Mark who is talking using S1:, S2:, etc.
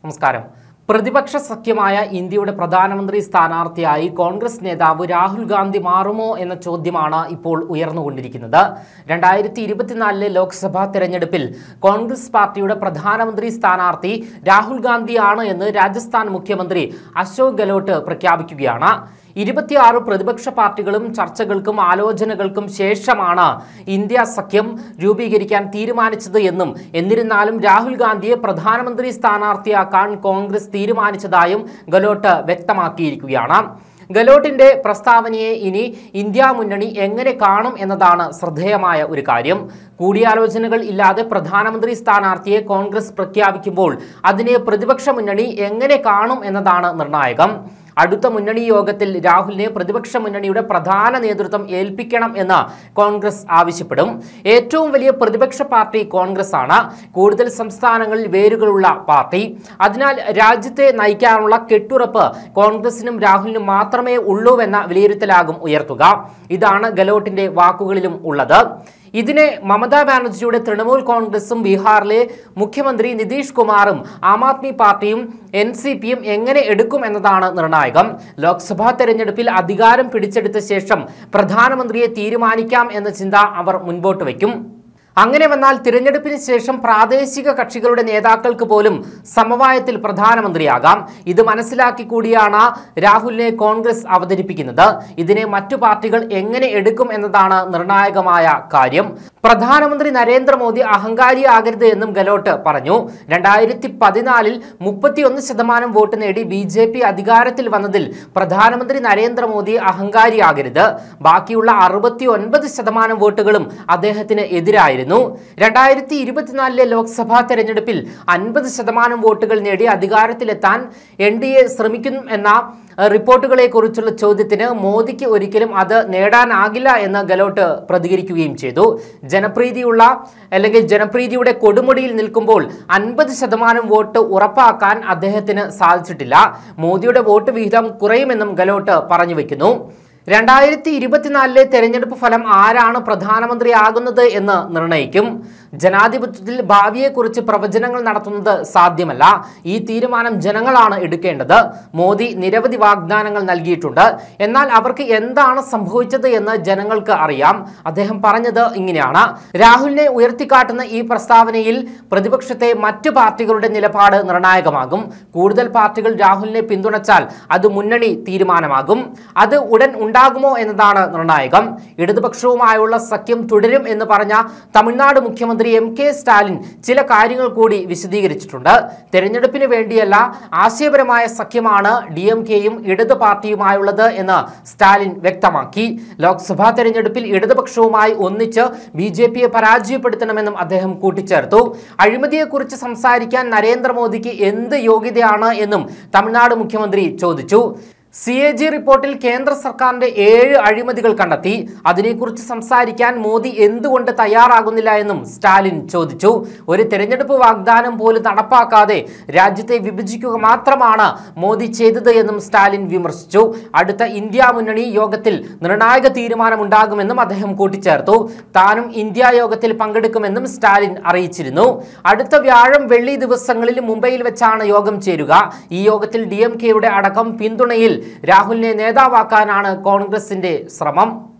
S1: നമസ്കാരം പ്രതിപക്ഷ സഖ്യമായ ഇന്ത്യയുടെ പ്രധാനമന്ത്രി സ്ഥാനാർത്ഥിയായി കോൺഗ്രസ് നേതാവ് രാഹുൽ ഗാന്ധി മാറുമോ എന്ന ചോദ്യമാണ് ഇപ്പോൾ ഉയർന്നുകൊണ്ടിരിക്കുന്നത് രണ്ടായിരത്തി ഇരുപത്തിനാലിലെ ലോക്സഭാ തെരഞ്ഞെടുപ്പിൽ കോൺഗ്രസ് പാർട്ടിയുടെ പ്രധാനമന്ത്രി സ്ഥാനാർത്ഥി രാഹുൽ ഗാന്ധിയാണ് എന്ന് രാജസ്ഥാൻ മുഖ്യമന്ത്രി അശോക് ഗെലോട്ട് പ്രഖ്യാപിക്കുകയാണ് ഇരുപത്തിയാറ് പ്രതിപക്ഷ പാർട്ടികളും ചർച്ചകൾക്കും ആലോചനകൾക്കും ശേഷമാണ് ഇന്ത്യ സഖ്യം രൂപീകരിക്കാൻ തീരുമാനിച്ചത് എന്നും എന്നിരുന്നാലും രാഹുൽ ഗാന്ധിയെ പ്രധാനമന്ത്രി സ്ഥാനാർത്ഥിയാക്കാൻ കോൺഗ്രസ് തീരുമാനിച്ചതായും ഗെലോട്ട് വ്യക്തമാക്കിയിരിക്കുകയാണ് ഗെലോട്ടിന്റെ പ്രസ്താവനയെ ഇനി ഇന്ത്യ മുന്നണി എങ്ങനെ കാണും എന്നതാണ് ശ്രദ്ധേയമായ ഒരു കാര്യം കൂടിയാലോചനകൾ ഇല്ലാതെ പ്രധാനമന്ത്രി സ്ഥാനാർത്ഥിയെ കോൺഗ്രസ് പ്രഖ്യാപിക്കുമ്പോൾ അതിനെ പ്രതിപക്ഷ മുന്നണി എങ്ങനെ കാണും എന്നതാണ് നിർണായകം അടുത്ത മുന്നണി യോഗത്തിൽ രാഹുലിനെ പ്രതിപക്ഷ മുന്നണിയുടെ പ്രധാന നേതൃത്വം ഏൽപ്പിക്കണം എന്ന് കോൺഗ്രസ് ആവശ്യപ്പെടും ഏറ്റവും വലിയ പ്രതിപക്ഷ പാർട്ടി കോൺഗ്രസ് ആണ് കൂടുതൽ സംസ്ഥാനങ്ങളിൽ വേരുകളുള്ള പാർട്ടി അതിനാൽ രാജ്യത്തെ നയിക്കാനുള്ള കെട്ടുറപ്പ് കോൺഗ്രസിനും രാഹുലിനും മാത്രമേ ഉള്ളൂവെന്ന വിലയിരുത്തലാകും ഉയർത്തുക ഇതാണ് ഗെലോട്ടിന്റെ വാക്കുകളിലും ഉള്ളത് ഇതിനെ മമതാ ബാനർജിയുടെ തൃണമൂൽ കോൺഗ്രസും ബീഹാറിലെ മുഖ്യമന്ത്രി നിതീഷ് കുമാറും ആം ആദ്മി പാർട്ടിയും എൻ സി പിയും എങ്ങനെ എടുക്കും എന്നതാണ് നിർണായകം ലോക്സഭാ തെരഞ്ഞെടുപ്പിൽ അധികാരം പിടിച്ചെടുത്ത ശേഷം പ്രധാനമന്ത്രിയെ തീരുമാനിക്കാം എന്ന ചിന്ത അവർ മുൻപോട്ട് വയ്ക്കും അങ്ങനെ വന്നാൽ തിരഞ്ഞെടുപ്പിന് ശേഷം പ്രാദേശിക കക്ഷികളുടെ നേതാക്കൾക്ക് പോലും സമവായത്തിൽ പ്രധാനമന്ത്രിയാകാം ഇത് മനസ്സിലാക്കി കൂടിയാണ് രാഹുലിനെ കോൺഗ്രസ് അവതരിപ്പിക്കുന്നത് ഇതിനെ മറ്റു പാർട്ടികൾ എങ്ങനെ എടുക്കും എന്നതാണ് നിർണായകമായ കാര്യം പ്രധാനമന്ത്രി നരേന്ദ്രമോദി അഹങ്കാരിയാകരുത് എന്നും ഗെലോട്ട് പറഞ്ഞു രണ്ടായിരത്തി പതിനാലിൽ മുപ്പത്തിയൊന്ന് ശതമാനം വോട്ട് നേടി ബി ജെ പി അധികാരത്തിൽ വന്നതിൽ പ്രധാനമന്ത്രി നരേന്ദ്രമോദി അഹങ്കാരിയാകരുത് ബാക്കിയുള്ള അറുപത്തി ഒൻപത് ശതമാനം വോട്ടുകളും അദ്ദേഹത്തിന് എതിരായിരുന്നു രണ്ടായിരത്തി ഇരുപത്തിനാലിലെ ലോക്സഭാ തെരഞ്ഞെടുപ്പിൽ അൻപത് ശതമാനം വോട്ടുകൾ നേടി അധികാരത്തിലെത്താൻ എൻ ഡി എ ശ്രമിക്കും എന്ന ഏഹ്, റിപ്പോർട്ടുകളെ കുറിച്ചുള്ള ചോദ്യത്തിന് മോദിക്ക് ഒരിക്കലും അത് നേടാനാകില്ല എന്ന് ഗെലോട്ട് പ്രതികരിക്കുകയും ചെയ്തു ജനപ്രീതിയുള്ള അല്ലെങ്കിൽ ജനപ്രീതിയുടെ കൊടുമുടിയിൽ നിൽക്കുമ്പോൾ അൻപത് ശതമാനം വോട്ട് ഉറപ്പാക്കാൻ അദ്ദേഹത്തിന് സാധിച്ചിട്ടില്ല മോദിയുടെ വോട്ട് വിഹിതം കുറയുമെന്നും ഗെലോട്ട് പറഞ്ഞു വെക്കുന്നു രണ്ടായിരത്തി ഇരുപത്തിനാലിലെ തെരഞ്ഞെടുപ്പ് ഫലം ആരാണ് പ്രധാനമന്ത്രിയാകുന്നത് എന്ന് നിർണയിക്കും ജനാധിപത്യത്തിൽ ഭാവിയെക്കുറിച്ച് പ്രവചനങ്ങൾ നടത്തുന്നത് സാധ്യമല്ല ഈ തീരുമാനം ജനങ്ങളാണ് എടുക്കേണ്ടത് മോദി നിരവധി വാഗ്ദാനങ്ങൾ നൽകിയിട്ടുണ്ട് എന്നാൽ അവർക്ക് എന്താണ് സംഭവിച്ചത് എന്ന് ജനങ്ങൾക്ക് അറിയാം അദ്ദേഹം പറഞ്ഞത് ഇങ്ങനെയാണ് രാഹുലിനെ ഉയർത്തിക്കാട്ടുന്ന ഈ പ്രസ്താവനയിൽ പ്രതിപക്ഷത്തെ മറ്റു പാർട്ടികളുടെ നിലപാട് നിർണായകമാകും കൂടുതൽ പാർട്ടികൾ രാഹുലിനെ പിന്തുണച്ചാൽ അത് മുന്നണി തീരുമാനമാകും അത് ഉടൻ ഉണ്ടാകുമോ എന്നതാണ് നിർണായകം ഇടതുപക്ഷവുമായുള്ള സഖ്യം തുടരും എന്ന് പറഞ്ഞ തമിഴ്നാട് മുഖ്യമന്ത്രി എം കെ സ്റ്റാലിൻ ചില കാര്യങ്ങൾ കൂടി വിശദീകരിച്ചിട്ടുണ്ട് തെരഞ്ഞെടുപ്പിന് വേണ്ടിയല്ല ആശയപരമായ സഖ്യമാണ് ഡി എം കെയും ഇടത് പാർട്ടിയുമായുള്ളത് എന്ന് സ്റ്റാലിൻ വ്യക്തമാക്കി ലോക്സഭാ തെരഞ്ഞെടുപ്പിൽ ഇടതുപക്ഷവുമായി ഒന്നിച്ച് ബി ജെ പിയെ പരാജയപ്പെടുത്തണമെന്നും അദ്ദേഹം കൂട്ടിച്ചേർത്തു അഴിമതിയെക്കുറിച്ച് സംസാരിക്കാൻ നരേന്ദ്രമോദിക്ക് എന്ത് യോഗ്യതയാണ് എന്നും തമിഴ്നാട് മുഖ്യമന്ത്രി ചോദിച്ചു സി എ ജി റിപ്പോർട്ടിൽ കേന്ദ്ര സർക്കാരിന്റെ ഏഴ് അഴിമതികൾ കണ്ടെത്തി അതിനെക്കുറിച്ച് സംസാരിക്കാൻ മോദി എന്തുകൊണ്ട് തയ്യാറാകുന്നില്ല എന്നും സ്റ്റാലിൻ ചോദിച്ചു ഒരു തെരഞ്ഞെടുപ്പ് വാഗ്ദാനം പോലും നടപ്പാക്കാതെ രാജ്യത്തെ വിഭജിക്കുക മാത്രമാണ് മോദി ചെയ്തത് എന്നും സ്റ്റാലിൻ വിമർശിച്ചു അടുത്ത ഇന്ത്യ മുന്നണി യോഗത്തിൽ നിർണായക തീരുമാനമുണ്ടാകുമെന്നും അദ്ദേഹം കൂട്ടിച്ചേർത്തു താനും ഇന്ത്യ യോഗത്തിൽ പങ്കെടുക്കുമെന്നും സ്റ്റാലിൻ അറിയിച്ചിരുന്നു അടുത്ത വ്യാഴം വെള്ളി ദിവസങ്ങളിൽ മുംബൈയിൽ വെച്ചാണ് യോഗം ചേരുക ഈ യോഗത്തിൽ ഡി എം കെയുടെ അടക്കം പിന്തുണയിൽ രാഹുലിനെ നേതാവാക്കാനാണ് കോൺഗ്രസിന്റെ ശ്രമം